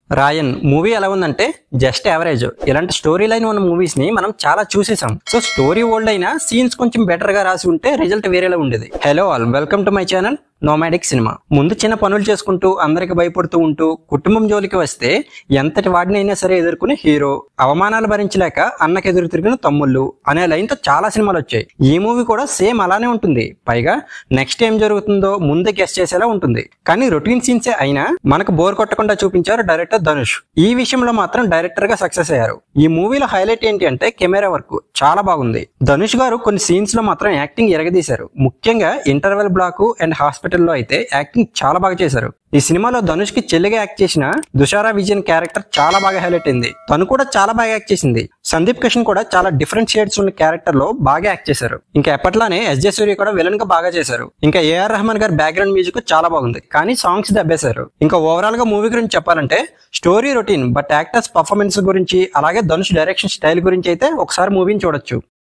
రాయన్ movie ఎలా ఉందంటే just average ఇలాంటి స్టోరీ లైన్ ఉన్న మూవీస్ ని మనం చాలా చూసేసాం సో స్టోరీ ఓల్డ్ అయినా సీన్స్ కొంచెం బెటర్ గా రాసి ఉంటే రిజల్ట్ వేరేలా ఉండేది hello all welcome to my channel nomadic సినిమా ముందు చిన్న పనులు చేసుకుంటూ అందరికి భయపడుతూ ఉంటూ కుటుంబం జోలికి వస్తే ఎంతటి వాడినైనా సరే ఎదుర్కొనే హీరో అవమానాలు భరించలేక అన్నకి ఎదురు తిరిగిన తమ్ముళ్ళు అనే లైన్ తో చాలా సినిమాలు వచ్చాయి ఈ మూవీ కూడా సేమ్ అలానే ఉంటుంది పైగా నెక్స్ట్ ఏం జరుగుతుందో ముందే గెస్ట్ చేసేలా ఉంటుంది కానీ రొటీన్ సీన్సే అయినా మనకు బోర్ కొట్టకుండా చూపించారు డైరెక్టర్ ధనుష్ ఈ విషయంలో మాత్రం డైరెక్టర్ గా సక్సెస్ అయ్యారు ఈ మూవీలో హైలైట్ ఏంటి అంటే కెమెరా వర్క్ చాలా బాగుంది ధనుష్ గారు కొన్ని సీన్స్ లో మాత్రం యాక్టింగ్ ఎరగదీశారు ముఖ్యంగా ఇంటర్వెల్ బ్లాక్ అండ్ హాస్పిటల్లో అయితే యాక్టింగ్ చాలా బాగా చేశారు ఈ సినిమాలో ధనుష్ కి చెల్లిగా యాక్ట్ చేసిన దుషారా విజయన్ క్యారెక్టర్ చాలా బాగా హైలైట్ అయింది తను కూడా చాలా బాగా యాక్ట్ చేసింది సందీప్ కిషన్ కూడా చాలా డిఫరెంట్ షేడ్స్ ఉన్న క్యారెక్టర్ లో బాగా యాక్ట్ చేశారు ఇంకా ఎప్పట్లానే ఎస్ జే సూర్య కూడా విలన్ గా బాగా చేశారు ఇంకా ఏఆర్ రెహమాన్ గారి బ్యాక్గ్రౌండ్ మ్యూజిక్ చాలా బాగుంది కానీ సాంగ్స్ దెబ్బేశారు ఇంకా ఓవరాల్ గా మూవీ గురించి చెప్పాలంటే story routine but actors performance గురించి అలాగే ధనుష్ డైరెక్షన్ స్టైల్ గురించి అయితే ఒకసారి మూవీని చూడొచ్చు